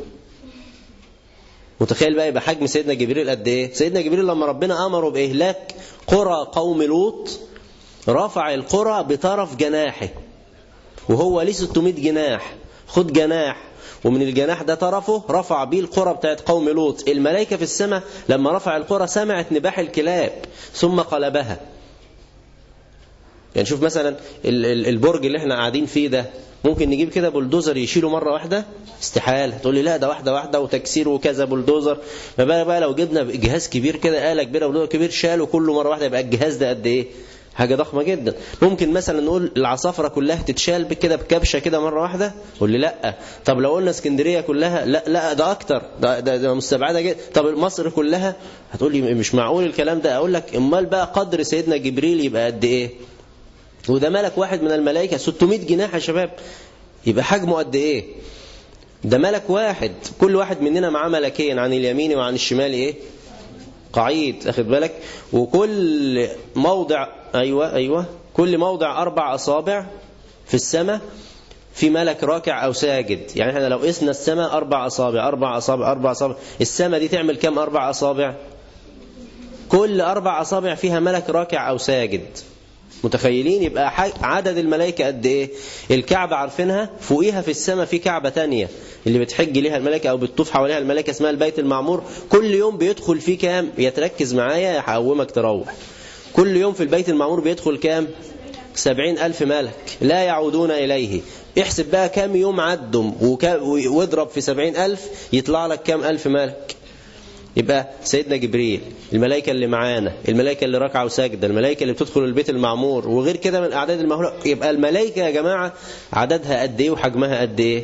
متخيل بقى يبقى حجم سيدنا جبريل قد ايه سيدنا جبريل لما ربنا امره باهلاك قرى قوم لوط رفع القرى بطرف جناحه وهو ليه 600 جناح خد جناح ومن الجناح ده طرفه رفع بيه القرى بتاعت قوم لوط الملائكة في السماء لما رفع القرى سمعت نباح الكلاب ثم قلبها يعني شوف مثلا البرج اللي احنا قاعدين فيه ده ممكن نجيب كده بلدوزر يشيله مرة واحدة استحالة تقول لي لا ده واحدة واحدة وتكسير وكذا بلدوزر فبقى بقى لو جبنا جهاز كبير كده آلة كبيرة بلدوزر كبير شاله كله مرة واحدة يبقى الجهاز ده قد ايه حاجة ضخمة جدا ممكن مثلا نقول العصافرة كلها تتشال كده بكبشة كده مرة واحدة قول لي لا طب لو قلنا اسكندرية كلها لا لا ده أكتر ده, ده, ده مستبعدة جدا طب مصر كلها هتقول لي مش معقول الكلام ده أقول لك امال بقى قدر سيدنا جبريل يبقى قد ايه وده ملك واحد من الملائكة 600 جناح يا شباب يبقى حجمه قد ايه ده ملك واحد كل واحد مننا معاه ملكين عن اليمين وعن الشمال ايه قعيد اخد بالك وكل موضع ايوه ايوه كل موضع اربع اصابع في السماء في ملك راكع او ساجد يعني احنا لو قسنا السماء اربع اصابع اربع اصابع اربع اصابع السماء دي تعمل كام اربع اصابع كل اربع اصابع فيها ملك راكع او ساجد متخيلين يبقى عدد الملائكة قد ايه الكعبة عارفينها فوقيها في السماء في كعبة تانية اللي بتحج ليها الملائكة او بتطوف حواليها الملائكة اسمها البيت المعمور كل يوم بيدخل فيه كام يتركز معايا يحومك تروح كل يوم في البيت المعمور بيدخل كام سبعين ألف ملك لا يعودون إليه احسب بقى كام يوم عدهم واضرب في سبعين ألف يطلع لك كام ألف ملك يبقى سيدنا جبريل الملائكة اللي معانا الملائكة اللي راكعة وساجدة الملائكة اللي بتدخل البيت المعمور وغير كده من أعداد المهولة يبقى الملائكة يا جماعة عددها قد إيه وحجمها قد إيه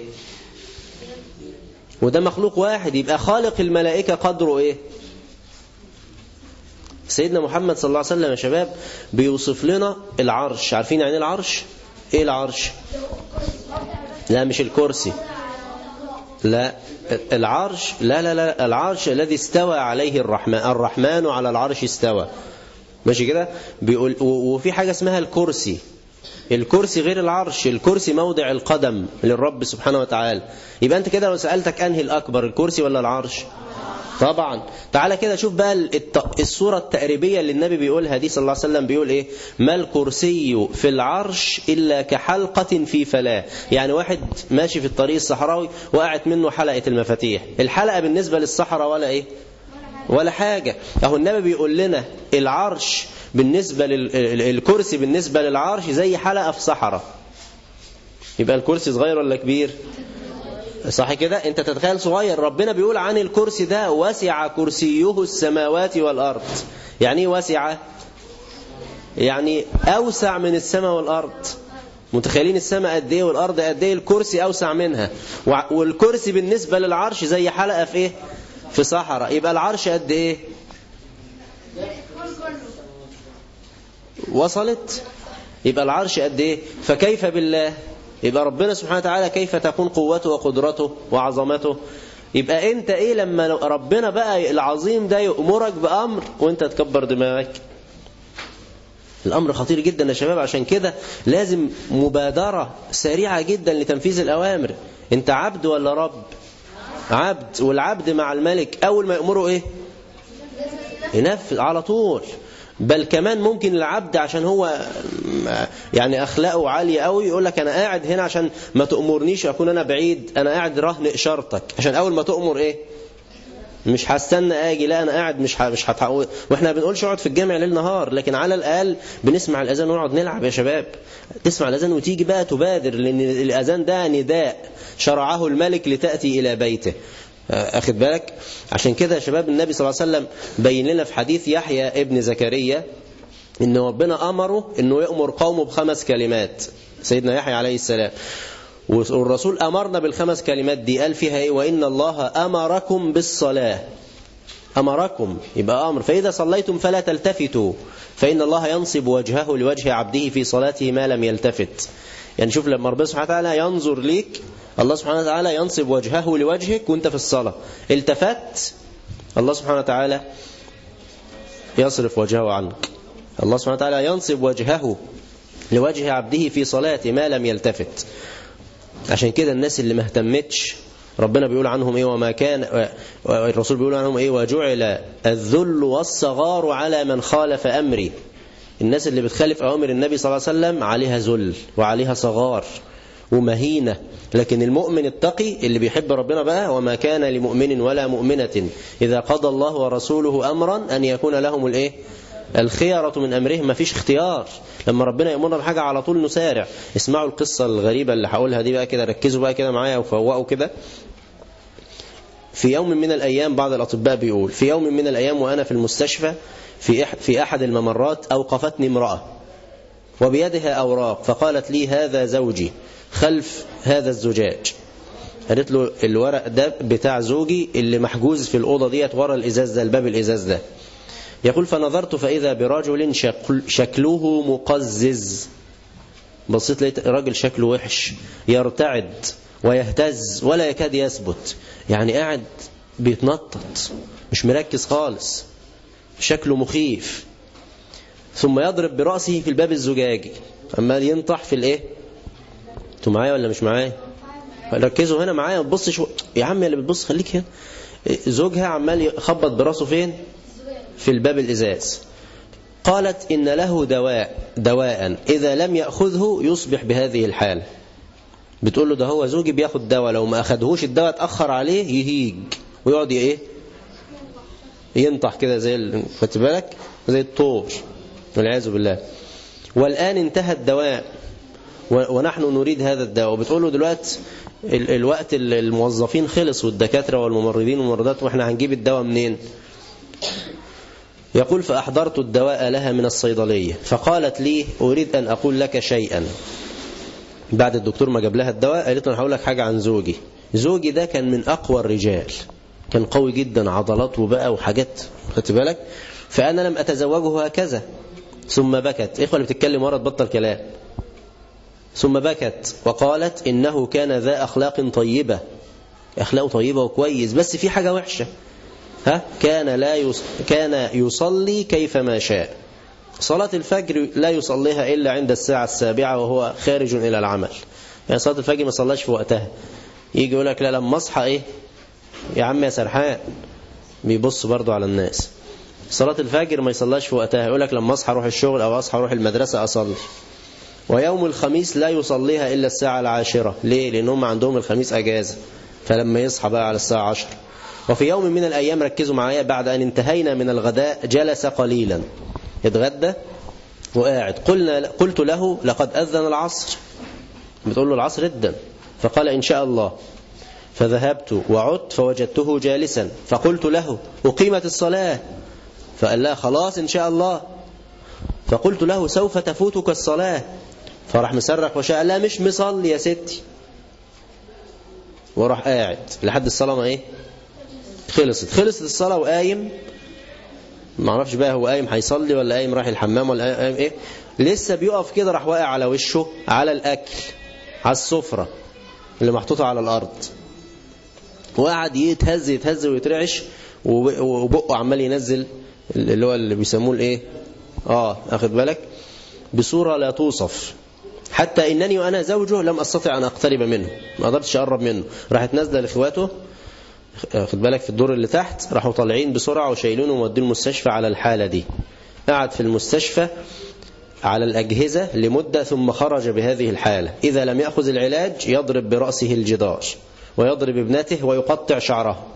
وده مخلوق واحد يبقى خالق الملائكة قدره إيه سيدنا محمد صلى الله عليه وسلم يا شباب بيوصف لنا العرش عارفين يعني العرش ايه العرش لا مش الكرسي لا العرش لا لا لا العرش الذي استوى عليه الرحمن الرحمن على العرش استوى ماشي كده بيقول وفي حاجة اسمها الكرسي الكرسي غير العرش الكرسي موضع القدم للرب سبحانه وتعالى يبقى انت كده لو سألتك انهي الاكبر الكرسي ولا العرش طبعا تعالى كده شوف بقى الصورة التقريبية اللي النبي بيقولها دي صلى الله عليه وسلم بيقول ايه ما الكرسي في العرش إلا كحلقة في فلاة يعني واحد ماشي في الطريق الصحراوي وقعت منه حلقة المفاتيح الحلقة بالنسبة للصحراء ولا ايه ولا حاجة اهو النبي بيقول لنا العرش بالنسبة للكرسي بالنسبة للعرش زي حلقة في صحراء يبقى الكرسي صغير ولا كبير صح كده انت تتخيل صغير ربنا بيقول عن الكرسي ده وسع كرسيه السماوات والأرض يعني ايه وسع يعني أوسع من السماء والأرض متخيلين السماء قد ايه والأرض قد ايه الكرسي أوسع منها والكرسي بالنسبة للعرش زي حلقة في ايه في صحراء يبقى العرش قد ايه وصلت يبقى العرش قد ايه فكيف بالله يبقى ربنا سبحانه وتعالى كيف تكون قوته وقدرته وعظمته يبقى انت ايه لما ربنا بقى العظيم ده يأمرك بأمر وانت تكبر دماغك الأمر خطير جدا يا شباب عشان كده لازم مبادرة سريعة جدا لتنفيذ الأوامر انت عبد ولا رب عبد والعبد مع الملك أول ما يأمره ايه ينفذ على طول بل كمان ممكن العبد عشان هو يعني أخلاقه عالية قوي يقول لك أنا قاعد هنا عشان ما تأمرنيش أكون أنا بعيد أنا قاعد رهن إشارتك عشان أول ما تأمر إيه مش هستنى اجي لا انا قاعد مش مش هتحقق واحنا بنقولش اقعد في الجامع ليل نهار لكن على الاقل بنسمع الاذان ونقعد نلعب يا شباب تسمع الاذان وتيجي بقى تبادر لان الاذان ده نداء شرعه الملك لتاتي الى بيته اخد بالك عشان كده يا شباب النبي صلى الله عليه وسلم بين لنا في حديث يحيى ابن زكريا ان ربنا امره انه يامر قومه بخمس كلمات سيدنا يحيى عليه السلام والرسول أمرنا بالخمس كلمات دي قال فيها إيه وإن الله أمركم بالصلاة أمركم يبقى أمر فإذا صليتم فلا تلتفتوا فإن الله ينصب وجهه لوجه عبده في صلاته ما لم يلتفت يعني شوف لما ربنا سبحانه وتعالى ينظر ليك الله سبحانه وتعالى ينصب وجهه لوجهك وانت في الصلاة التفت الله سبحانه وتعالى يصرف وجهه عنك الله سبحانه وتعالى ينصب وجهه لوجه عبده في صلاته ما لم يلتفت عشان كده الناس اللي ما اهتمتش ربنا بيقول عنهم ايه وما كان الرسول بيقول عنهم ايه وجعل الذل والصغار على من خالف امري الناس اللي بتخالف اوامر النبي صلى الله عليه وسلم عليها ذل وعليها صغار ومهينة لكن المؤمن التقي اللي بيحب ربنا بقى وما كان لمؤمن ولا مؤمنة إذا قضى الله ورسوله أمرا أن يكون لهم الإيه الخيرة من أمرهم ما فيش اختيار لما ربنا يأمرنا بحاجة على طول نسارع اسمعوا القصة الغريبة اللي هقولها دي بقى كده ركزوا بقى كده معايا وفوقوا كده في يوم من الأيام بعض الأطباء بيقول في يوم من الأيام وأنا في المستشفى في في أحد الممرات أوقفتني امرأة وبيدها أوراق فقالت لي هذا زوجي خلف هذا الزجاج قالت له الورق ده بتاع زوجي اللي محجوز في الأوضة ديت ورا الإزاز ده الباب الإزاز ده يقول فنظرت فإذا برجل شكل شكله مقزز بصيت لقيت راجل شكله وحش يرتعد ويهتز ولا يكاد يثبت يعني قاعد بيتنطط مش مركز خالص شكله مخيف ثم يضرب برأسه في الباب الزجاجي عمال ينطح في الايه انتوا معايا ولا مش معايا ركزوا هنا معايا ما تبصش يا عم اللي بتبص خليك هنا زوجها عمال يخبط براسه فين في الباب الإزاز قالت إن له دواء دواء إذا لم يأخذه يصبح بهذه الحال بتقول له ده هو زوجي بياخد دواء لو ما أخدهوش الدواء اتأخر عليه يهيج ويقعد إيه ينطح كده زي خدت بالك زي الطور والعياذ بالله والآن انتهى الدواء ونحن نريد هذا الدواء وبتقول له دلوقتي الوقت الموظفين خلص والدكاترة والممرضين والممرضات واحنا هنجيب الدواء منين يقول فأحضرت الدواء لها من الصيدلية فقالت لي أريد أن أقول لك شيئا بعد الدكتور ما جاب لها الدواء قالت له أنا هقول لك حاجة عن زوجي زوجي ده كان من أقوى الرجال كان قوي جدا عضلاته بقى وحاجات خدت بالك فأنا لم أتزوجه هكذا ثم بكت إخوة اللي بتتكلم ورا تبطل كلام ثم بكت وقالت إنه كان ذا أخلاق طيبة أخلاقه طيبة وكويس بس في حاجة وحشة ها كان لا يص... كان يصلي كيفما شاء صلاة الفجر لا يصليها إلا عند الساعة السابعة وهو خارج إلى العمل يعني صلاة الفجر ما صلاش في وقتها يجي يقول لك لا لما اصحى إيه يا عم يا سرحان بيبص برضو على الناس صلاة الفجر ما يصلاش في وقتها يقول لك لما اصحى اروح الشغل أو اصحى اروح المدرسة أصلي ويوم الخميس لا يصليها إلا الساعة العاشرة ليه؟ لأنهم عندهم الخميس أجازة فلما يصحى بقى على الساعة عشر وفي يوم من الأيام ركزوا معايا بعد أن انتهينا من الغداء جلس قليلا اتغدى وقاعد قلنا قلت له لقد أذن العصر بتقول له العصر ادن فقال إن شاء الله فذهبت وعدت فوجدته جالسا فقلت له أقيمت الصلاة فقال لا خلاص إن شاء الله فقلت له سوف تفوتك الصلاة فراح مسرح وشاء لا مش مصلي يا ستي وراح قاعد لحد الصلاة ما ايه خلصت خلصت الصلاة وقايم ما اعرفش بقى هو قايم هيصلي ولا قايم رايح الحمام ولا قايم ايه لسه بيقف كده راح واقع على وشه على الاكل على السفرة اللي محطوطة على الارض وقعد يتهز يتهز ويترعش وبقه عمال ينزل اللي هو اللي بيسموه الايه اه اخد بالك بصورة لا توصف حتى انني وانا زوجه لم استطع ان اقترب منه ما قدرتش اقرب منه راحت نازله لاخواته خد بالك في الدور اللي تحت راحوا طالعين بسرعه وشايلينه ومودين المستشفى على الحاله دي قعد في المستشفى على الأجهزة لمدة ثم خرج بهذه الحالة إذا لم يأخذ العلاج يضرب برأسه الجدار ويضرب ابنته ويقطع شعره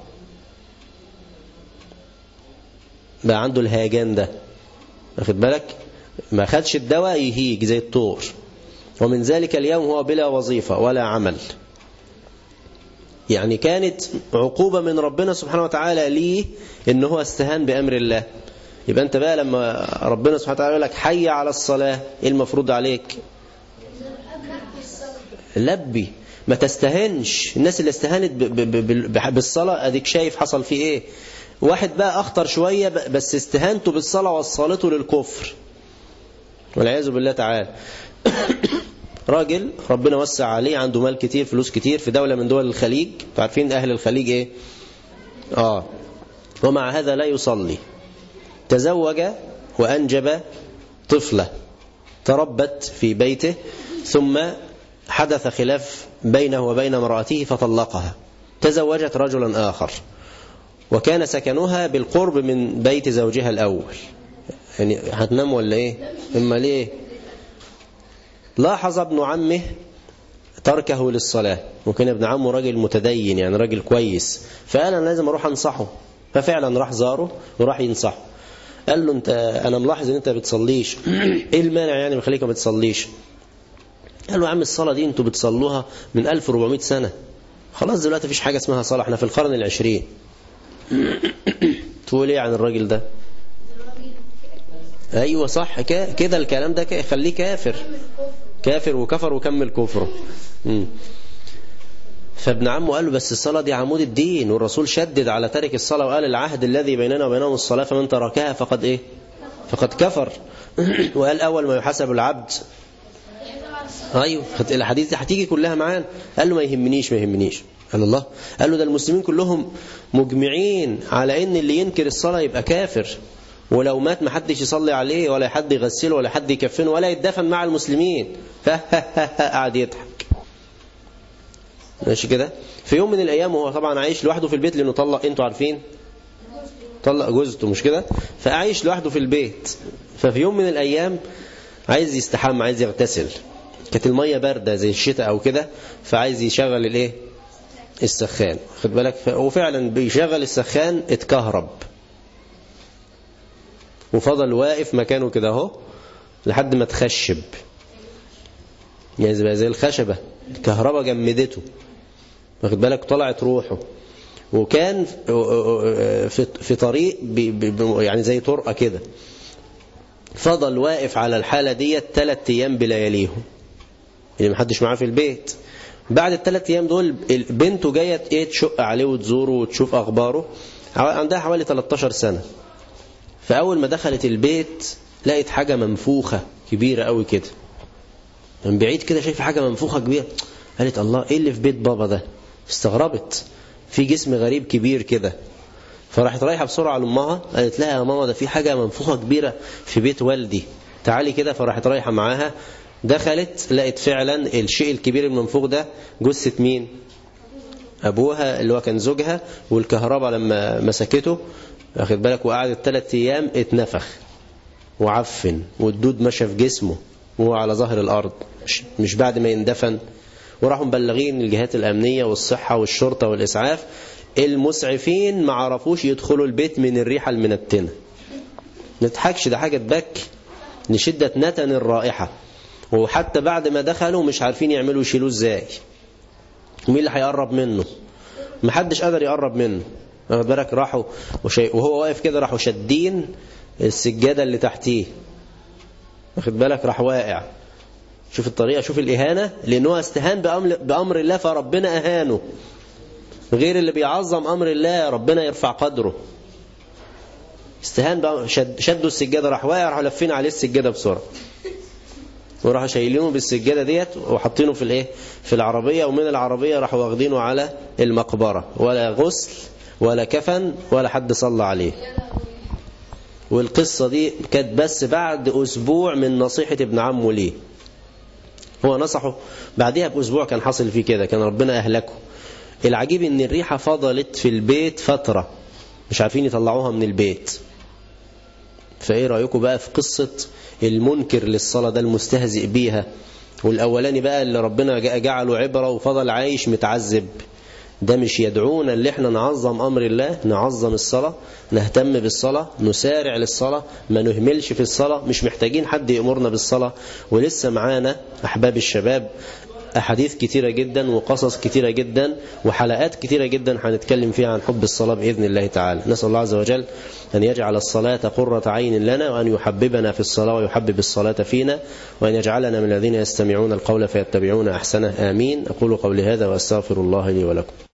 بقى عنده الهيجان ده واخد بالك ما خدش الدواء يهيج زي الطور ومن ذلك اليوم هو بلا وظيفة ولا عمل يعني كانت عقوبة من ربنا سبحانه وتعالى ليه ان هو استهان بأمر الله يبقى انت بقى لما ربنا سبحانه وتعالى يقول لك حي على الصلاة ايه المفروض عليك لبي ما تستهنش الناس اللي استهانت بالصلاة اديك شايف حصل فيه ايه واحد بقى اخطر شوية بس استهانته بالصلاة وصلته للكفر والعياذ بالله تعالى راجل ربنا وسع عليه عنده مال كتير فلوس كتير في دولة من دول الخليج عارفين أهل الخليج إيه آه ومع هذا لا يصلي تزوج وأنجب طفلة تربت في بيته ثم حدث خلاف بينه وبين امرأته فطلقها تزوجت رجلا آخر وكان سكنها بالقرب من بيت زوجها الأول يعني هتنام ولا ايه اما ليه لاحظ ابن عمه تركه للصلاة وكان ابن عمه راجل متدين يعني راجل كويس فقال انا لازم اروح انصحه ففعلا راح زاره وراح ينصحه قال له انت انا ملاحظ ان انت بتصليش ايه المانع يعني مخليك ما بتصليش قال له يا عم الصلاة دي انتوا بتصلوها من 1400 سنة خلاص دلوقتي مفيش حاجة اسمها صلاة احنا في القرن العشرين تقول ايه عن الراجل ده ايوه صح كده الكلام ده يخليه كافر كافر وكفر وكمل كفره مم. فابن عمه قال له بس الصلاة دي عمود الدين والرسول شدد على ترك الصلاة وقال العهد الذي بيننا وبينهم الصلاة فمن تركها فقد ايه فقد كفر وقال اول ما يحاسب العبد ايوه الحديث دي هتيجي كلها معانا قال له ما يهمنيش ما يهمنيش قال الله قال له ده المسلمين كلهم مجمعين على ان اللي ينكر الصلاة يبقى كافر ولو مات ما حدش يصلي عليه ولا حد يغسله ولا حد يكفنه ولا يتدفن مع المسلمين قعد يضحك ماشي كده في يوم من الايام وهو طبعا عايش لوحده في البيت لانه طلق انتوا عارفين طلق جوزته مش كده فعايش لوحده في البيت ففي يوم من الايام عايز يستحمى عايز يغتسل كانت الميه بارده زي الشتاء او كده فعايز يشغل الايه السخان خد بالك وفعلا بيشغل السخان اتكهرب وفضل واقف مكانه كده اهو لحد ما تخشب يعني زي زي الخشبة الكهرباء جمدته واخد بالك طلعت روحه وكان في في طريق يعني زي طرقة كده فضل واقف على الحالة ديت ثلاث أيام بلياليهم اللي محدش معاه في البيت بعد الثلاث أيام دول بنته جاية ايه تشق عليه وتزوره وتشوف أخباره عندها حوالي 13 سنة فأول ما دخلت البيت لقيت حاجة منفوخة كبيرة قوي كده من بعيد كده شايف حاجة منفوخة كبيرة قالت الله ايه اللي في بيت بابا ده استغربت في جسم غريب كبير كده فراحت رايحة بسرعة لأمها قالت لها يا ماما ده في حاجة منفوخة كبيرة في بيت والدي تعالي كده فراحت رايحة معاها دخلت لقيت فعلا الشيء الكبير المنفوخ ده جثة مين أبوها اللي هو كان زوجها والكهرباء لما مسكته واخد بالك وقعدت ثلاث أيام اتنفخ وعفن والدود مشى في جسمه وهو على ظهر الأرض مش بعد ما يندفن وراحوا مبلغين الجهات الأمنية والصحة والشرطة والإسعاف المسعفين ما عرفوش يدخلوا البيت من الريحة المنتنة نضحكش ده حاجة تبكي لشدة نتن الرائحة وحتى بعد ما دخلوا مش عارفين يعملوا يشيلوه ازاي ومين اللي هيقرب منه محدش قادر يقرب منه واخد بالك راحوا وشي... وهو واقف كده راحوا شادين السجادة اللي تحتيه واخد بالك راح واقع شوف الطريقة شوف الإهانة لأنه استهان بأمر, بأمر الله فربنا أهانه غير اللي بيعظم أمر الله ربنا يرفع قدره استهان بأمر شد شدوا السجادة راح واقع راحوا لفين عليه السجادة بسرعة وراحوا شايلينه بالسجادة ديت وحاطينه في الايه في العربية ومن العربية راحوا واخدينه على المقبرة ولا غسل ولا كفن ولا حد صلى عليه والقصة دي كانت بس بعد أسبوع من نصيحة ابن عمه ليه هو نصحه بعدها بأسبوع كان حصل فيه كده كان ربنا أهلكه العجيب ان الريحة فضلت في البيت فترة مش عارفين يطلعوها من البيت فايه رأيكم بقى في قصة المنكر للصلاة ده المستهزئ بيها والأولاني بقى اللي ربنا جعله عبرة وفضل عايش متعذب ده مش يدعونا اللي احنا نعظم أمر الله نعظم الصلاة نهتم بالصلاة نسارع للصلاة ما نهملش في الصلاة مش محتاجين حد يأمرنا بالصلاة ولسه معانا أحباب الشباب أحاديث كتيرة جدا وقصص كتيرة جدا وحلقات كتيرة جدا هنتكلم فيها عن حب الصلاة بإذن الله تعالى نسأل الله عز وجل أن يجعل الصلاة قرة عين لنا وأن يحببنا في الصلاة ويحبب الصلاة فينا وأن يجعلنا من الذين يستمعون القول فيتبعون أحسنه آمين أقول قولي هذا وأستغفر الله لي ولكم